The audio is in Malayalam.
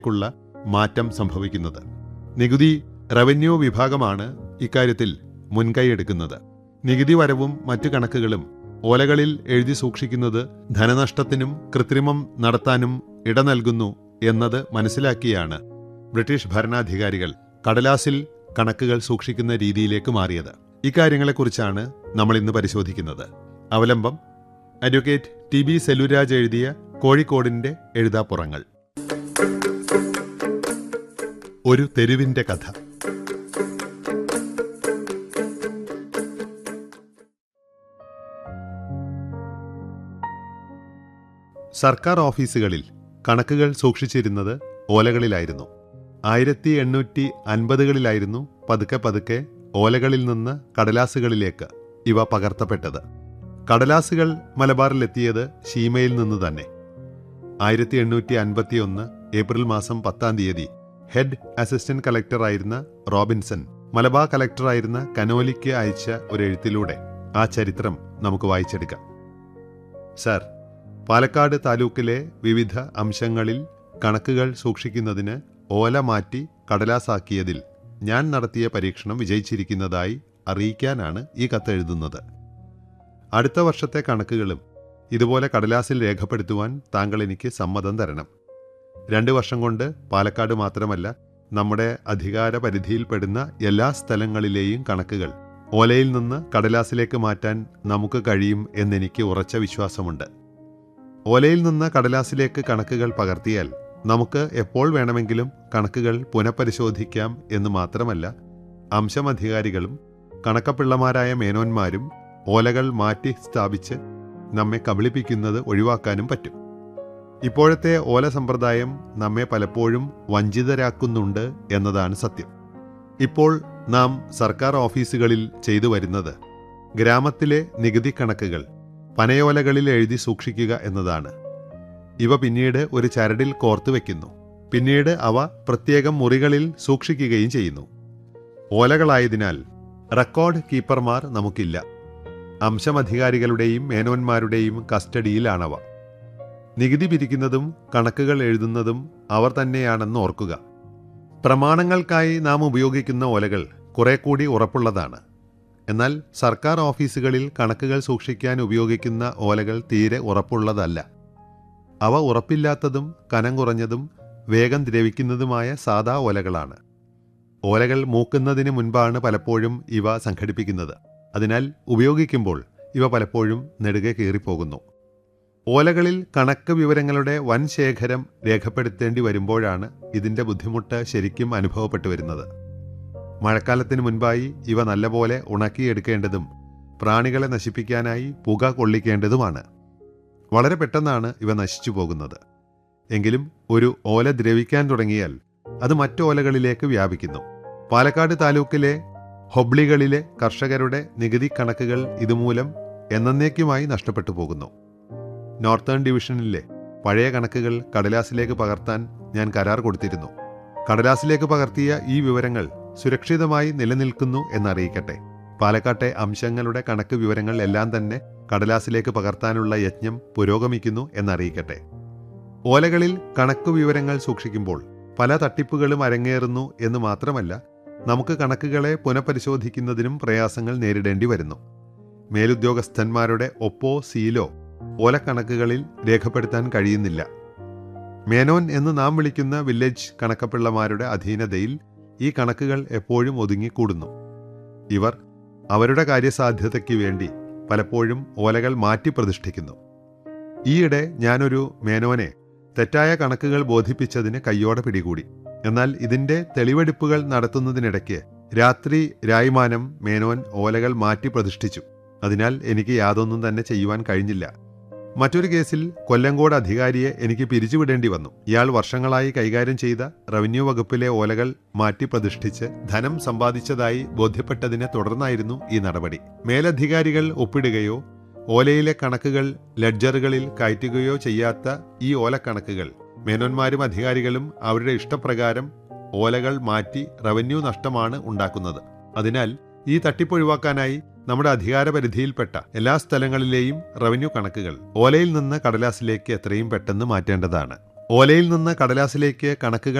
ക്കുള്ള മാറ്റം സംഭവിക്കുന്നത് നികുതി റവന്യൂ വിഭാഗമാണ് ഇക്കാര്യത്തിൽ മുൻകൈയെടുക്കുന്നത് നികുതി വരവും മറ്റു കണക്കുകളും ഓലകളിൽ എഴുതി സൂക്ഷിക്കുന്നത് ധനനഷ്ടത്തിനും കൃത്രിമം നടത്താനും ഇട നൽകുന്നു എന്നത് മനസ്സിലാക്കിയാണ് ബ്രിട്ടീഷ് ഭരണാധികാരികൾ കടലാസിൽ കണക്കുകൾ സൂക്ഷിക്കുന്ന രീതിയിലേക്ക് മാറിയത് ഇക്കാര്യങ്ങളെക്കുറിച്ചാണ് നമ്മൾ ഇന്ന് പരിശോധിക്കുന്നത് അവലംബം അഡ്വക്കേറ്റ് ടി ബി സെല്ലുരാജ് എഴുതിയ കോഴിക്കോടിന്റെ എഴുതാപ്പുറങ്ങൾ ഒരു തെരുവിന്റെ കഥ സർക്കാർ ഓഫീസുകളിൽ കണക്കുകൾ സൂക്ഷിച്ചിരുന്നത് ഓലകളിലായിരുന്നു ആയിരത്തി എണ്ണൂറ്റി അൻപതുകളിലായിരുന്നു പതുക്കെ പതുക്കെ ഓലകളിൽ നിന്ന് കടലാസുകളിലേക്ക് ഇവ പകർത്തപ്പെട്ടത് കടലാസുകൾ മലബാറിലെത്തിയത് ഷീമയിൽ നിന്ന് തന്നെ ആയിരത്തി എണ്ണൂറ്റി അൻപത്തി ഒന്ന് ഏപ്രിൽ മാസം പത്താം തീയതി ഹെഡ് അസിസ്റ്റന്റ് കളക്ടറായിരുന്ന റോബിൻസൺ മലബാർ കളക്ടറായിരുന്ന കനോലിക്ക് അയച്ച ഒരു എഴുത്തിലൂടെ ആ ചരിത്രം നമുക്ക് വായിച്ചെടുക്കാം സർ പാലക്കാട് താലൂക്കിലെ വിവിധ അംശങ്ങളിൽ കണക്കുകൾ സൂക്ഷിക്കുന്നതിന് ഓല മാറ്റി കടലാസാക്കിയതിൽ ഞാൻ നടത്തിയ പരീക്ഷണം വിജയിച്ചിരിക്കുന്നതായി അറിയിക്കാനാണ് ഈ കത്ത് എഴുതുന്നത് അടുത്ത വർഷത്തെ കണക്കുകളും ഇതുപോലെ കടലാസിൽ രേഖപ്പെടുത്തുവാൻ താങ്കൾ എനിക്ക് സമ്മതം തരണം രണ്ട് വർഷം കൊണ്ട് പാലക്കാട് മാത്രമല്ല നമ്മുടെ അധികാര പരിധിയിൽപ്പെടുന്ന എല്ലാ സ്ഥലങ്ങളിലെയും കണക്കുകൾ ഓലയിൽ നിന്ന് കടലാസിലേക്ക് മാറ്റാൻ നമുക്ക് കഴിയും എന്നെനിക്ക് ഉറച്ച വിശ്വാസമുണ്ട് ഓലയിൽ നിന്ന് കടലാസിലേക്ക് കണക്കുകൾ പകർത്തിയാൽ നമുക്ക് എപ്പോൾ വേണമെങ്കിലും കണക്കുകൾ പുനഃപരിശോധിക്കാം എന്ന് മാത്രമല്ല അംശമധികാരികളും കണക്കപ്പിള്ളമാരായ മേനോന്മാരും ഓലകൾ മാറ്റി സ്ഥാപിച്ച് നമ്മെ കബളിപ്പിക്കുന്നത് ഒഴിവാക്കാനും പറ്റും ഇപ്പോഴത്തെ ഓല സമ്പ്രദായം നമ്മെ പലപ്പോഴും വഞ്ചിതരാക്കുന്നുണ്ട് എന്നതാണ് സത്യം ഇപ്പോൾ നാം സർക്കാർ ഓഫീസുകളിൽ ചെയ്തു വരുന്നത് ഗ്രാമത്തിലെ നികുതി കണക്കുകൾ പനയോലകളിൽ എഴുതി സൂക്ഷിക്കുക എന്നതാണ് ഇവ പിന്നീട് ഒരു ചരടിൽ കോർത്തു വയ്ക്കുന്നു പിന്നീട് അവ പ്രത്യേകം മുറികളിൽ സൂക്ഷിക്കുകയും ചെയ്യുന്നു ഓലകളായതിനാൽ റെക്കോർഡ് കീപ്പർമാർ നമുക്കില്ല അംശമധികാരികളുടെയും മേനോന്മാരുടെയും കസ്റ്റഡിയിലാണവ നികുതി പിരിക്കുന്നതും കണക്കുകൾ എഴുതുന്നതും അവർ തന്നെയാണെന്ന് ഓർക്കുക പ്രമാണങ്ങൾക്കായി നാം ഉപയോഗിക്കുന്ന ഓലകൾ കുറെ കൂടി ഉറപ്പുള്ളതാണ് എന്നാൽ സർക്കാർ ഓഫീസുകളിൽ കണക്കുകൾ സൂക്ഷിക്കാൻ ഉപയോഗിക്കുന്ന ഓലകൾ തീരെ ഉറപ്പുള്ളതല്ല അവ ഉറപ്പില്ലാത്തതും കനം കുറഞ്ഞതും വേഗം ദ്രവിക്കുന്നതുമായ സാധാ ഓലകളാണ് ഓലകൾ മൂക്കുന്നതിന് മുൻപാണ് പലപ്പോഴും ഇവ സംഘടിപ്പിക്കുന്നത് അതിനാൽ ഉപയോഗിക്കുമ്പോൾ ഇവ പലപ്പോഴും നെടുകെ കീറിപ്പോകുന്നു ഓലകളിൽ കണക്ക് വിവരങ്ങളുടെ വൻ ശേഖരം രേഖപ്പെടുത്തേണ്ടി വരുമ്പോഴാണ് ഇതിൻ്റെ ബുദ്ധിമുട്ട് ശരിക്കും അനുഭവപ്പെട്ടു വരുന്നത് മഴക്കാലത്തിന് മുൻപായി ഇവ നല്ലപോലെ ഉണക്കിയെടുക്കേണ്ടതും പ്രാണികളെ നശിപ്പിക്കാനായി പുക കൊള്ളിക്കേണ്ടതുമാണ് വളരെ പെട്ടെന്നാണ് ഇവ നശിച്ചു പോകുന്നത് എങ്കിലും ഒരു ഓല ദ്രവിക്കാൻ തുടങ്ങിയാൽ അത് മറ്റു ഓലകളിലേക്ക് വ്യാപിക്കുന്നു പാലക്കാട് താലൂക്കിലെ ഹൊബ്ലികളിലെ കർഷകരുടെ നികുതി കണക്കുകൾ ഇതുമൂലം എന്നേക്കുമായി നഷ്ടപ്പെട്ടു പോകുന്നു നോർത്തേൺ ഡിവിഷനിലെ പഴയ കണക്കുകൾ കടലാസിലേക്ക് പകർത്താൻ ഞാൻ കരാർ കൊടുത്തിരുന്നു കടലാസിലേക്ക് പകർത്തിയ ഈ വിവരങ്ങൾ സുരക്ഷിതമായി നിലനിൽക്കുന്നു എന്നറിയിക്കട്ടെ പാലക്കാട്ടെ അംശങ്ങളുടെ കണക്ക് വിവരങ്ങൾ എല്ലാം തന്നെ കടലാസിലേക്ക് പകർത്താനുള്ള യജ്ഞം പുരോഗമിക്കുന്നു എന്നറിയിക്കട്ടെ ഓലകളിൽ കണക്ക് വിവരങ്ങൾ സൂക്ഷിക്കുമ്പോൾ പല തട്ടിപ്പുകളും അരങ്ങേറുന്നു എന്ന് മാത്രമല്ല നമുക്ക് കണക്കുകളെ പുനഃപരിശോധിക്കുന്നതിനും പ്രയാസങ്ങൾ നേരിടേണ്ടി വരുന്നു മേലുദ്യോഗസ്ഥന്മാരുടെ ഒപ്പോ സീലോ ഓലക്കണക്കുകളിൽ രേഖപ്പെടുത്താൻ കഴിയുന്നില്ല മേനോൻ എന്ന് നാം വിളിക്കുന്ന വില്ലേജ് കണക്കപ്പിള്ളമാരുടെ അധീനതയിൽ ഈ കണക്കുകൾ എപ്പോഴും ഒതുങ്ങിക്കൂടുന്നു ഇവർ അവരുടെ കാര്യസാധ്യതയ്ക്ക് വേണ്ടി പലപ്പോഴും ഓലകൾ മാറ്റി പ്രതിഷ്ഠിക്കുന്നു ഈയിടെ ഞാനൊരു മേനോനെ തെറ്റായ കണക്കുകൾ ബോധിപ്പിച്ചതിന് കയ്യോടെ പിടികൂടി എന്നാൽ ഇതിന്റെ തെളിവെടുപ്പുകൾ നടത്തുന്നതിനിടയ്ക്ക് രാത്രി രായ്മാനം മേനോൻ ഓലകൾ മാറ്റി പ്രതിഷ്ഠിച്ചു അതിനാൽ എനിക്ക് യാതൊന്നും തന്നെ ചെയ്യുവാൻ കഴിഞ്ഞില്ല മറ്റൊരു കേസിൽ കൊല്ലങ്കോട് അധികാരിയെ എനിക്ക് പിരിച്ചുവിടേണ്ടി വന്നു ഇയാൾ വർഷങ്ങളായി കൈകാര്യം ചെയ്ത റവന്യൂ വകുപ്പിലെ ഓലകൾ മാറ്റി പ്രതിഷ്ഠിച്ച് ധനം സമ്പാദിച്ചതായി ബോധ്യപ്പെട്ടതിനെ തുടർന്നായിരുന്നു ഈ നടപടി മേലധികാരികൾ ഒപ്പിടുകയോ ഓലയിലെ കണക്കുകൾ ലെഡ്ജറുകളിൽ കയറ്റുകയോ ചെയ്യാത്ത ഈ ഓലക്കണക്കുകൾ മേനോന്മാരും അധികാരികളും അവരുടെ ഇഷ്ടപ്രകാരം ഓലകൾ മാറ്റി റവന്യൂ നഷ്ടമാണ് ഉണ്ടാക്കുന്നത് അതിനാൽ ഈ തട്ടിപ്പ് ഒഴിവാക്കാനായി നമ്മുടെ അധികാരപരിധിയിൽപ്പെട്ട എല്ലാ സ്ഥലങ്ങളിലെയും റവന്യൂ കണക്കുകൾ ഓലയിൽ നിന്ന് കടലാസിലേക്ക് എത്രയും പെട്ടെന്ന് മാറ്റേണ്ടതാണ് ഓലയിൽ നിന്ന് കടലാസിലേക്ക് കണക്കുകൾ